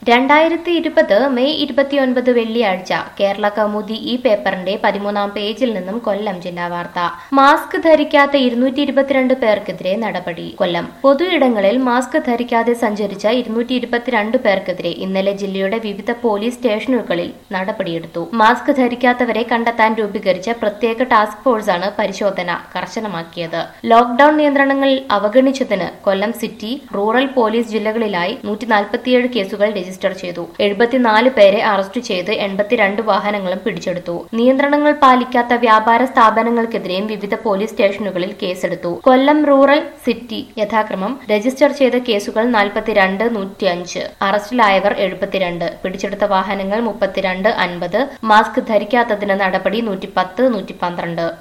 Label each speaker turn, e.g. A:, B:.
A: രണ്ടായിരത്തി ഇരുപത് മെയ് ഇരുപത്തിയൊൻപത് വെള്ളിയാഴ്ച കേരള കൗമുദി ഈ പേപ്പറിന്റെ പതിമൂന്നാം പേജിൽ നിന്നും കൊല്ലം ജില്ലാ വാർത്ത മാസ്ക് ധരിക്കാത്ത ഇരുന്നൂറ്റി ഇരുപത്തിരണ്ട് പേർക്കെതിരെ നടപടി കൊല്ലം പൊതു ഇടങ്ങളിൽ മാസ്ക് ധരിക്കാതെ സഞ്ചരിച്ച ഇരുന്നൂറ്റി ഇരുപത്തിരണ്ട് പേർക്കെതിരെ ഇന്നലെ ജില്ലയുടെ വിവിധ പോലീസ് സ്റ്റേഷനുകളിൽ നടപടിയെടുത്തു മാസ്ക് ധരിക്കാത്തവരെ കണ്ടെത്താൻ രൂപീകരിച്ച പ്രത്യേക ടാസ്ക് ഫോഴ്സാണ് പരിശോധന കർശനമാക്കിയത് ലോക്ഡൌൺ നിയന്ത്രണങ്ങൾ അവഗണിച്ചതിന് കൊല്ലം സിറ്റി റൂറൽ പോലീസ് ജില്ലകളിലായി നൂറ്റി നാൽപ്പത്തിയേഴ് കേസുകൾ രജിസ്റ്റർ ചെയ്തു എഴുപത്തിനാല് പേരെ അറസ്റ്റ് ചെയ്ത് എൺപത്തിരണ്ട് വാഹനങ്ങളും പിടിച്ചെടുത്തു നിയന്ത്രണങ്ങൾ പാലിക്കാത്ത വ്യാപാര സ്ഥാപനങ്ങൾക്കെതിരെയും വിവിധ പോലീസ് സ്റ്റേഷനുകളിൽ കേസെടുത്തു കൊല്ലം റൂറൽ സിറ്റി യഥാക്രമം രജിസ്റ്റർ ചെയ്ത കേസുകൾ നാൽപ്പത്തിരണ്ട് നൂറ്റിയഞ്ച് അറസ്റ്റിലായവർ എഴുപത്തിരണ്ട് പിടിച്ചെടുത്ത വാഹനങ്ങൾ മുപ്പത്തിരണ്ട് അൻപത് മാസ്ക് ധരിക്കാത്തതിന് നടപടി നൂറ്റി പത്ത് നൂറ്റി പന്ത്രണ്ട്